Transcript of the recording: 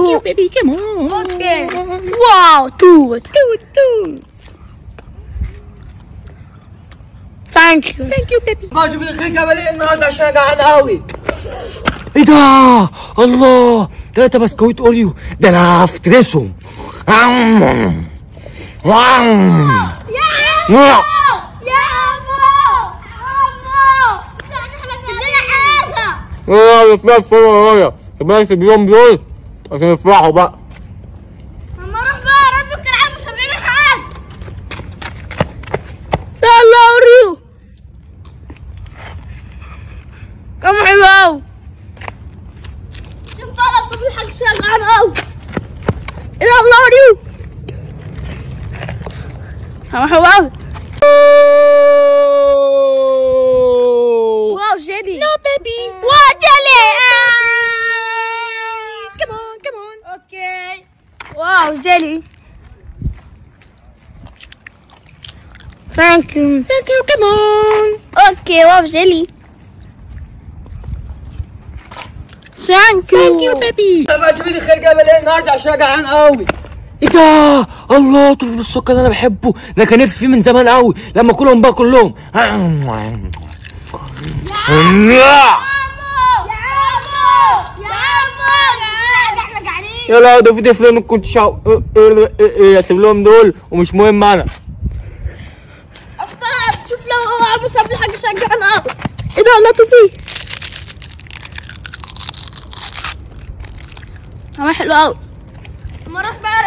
you, baby. Come on. اوكي واو توت Toot, toot. ثانك يو Thank you, baby. ما جبت الخير قبل ايه النهارده عشان جعان قوي ايه ده الله ثلاثة بسكويت اوريو ده انا هفترسهم عم. عم. يا عمو يا عمو عمو سيبنا حاجه اه بس بس ورايا بس بيوم دول عشان يفرحوا بقى اما اروح بقى ربك العب سيبنا حاجه يلا اوريو كم حلو قوي شوف بقى لو صبري حاجه شغال قوي يلا اوريو كم حلو قوي واو جيلي No, baby. واو جيلي Come on, come on. اوكي واو جيلي ثانك يو Thank you, come on. اوكي واو جيلي ثانك Thank you, يو baby. ما جبت الخير قبل ايه النهارده عشان جعان قوي ايه ده الله طول بالسكر ده انا بحبه ده كان نفسي فيه من زمان قوي لما كلهم بقى كلهم يا عمو يا عمو يا عمو احنا قاعدين يا لا ده في طفل انا كنت شاو اسيب لهم دول ومش مهم انا أبقى شوف لو هو عمو ساب لي حاجه شجعنا قوي ايه ده لا فيه عمل حلو قوي اما اروح بقى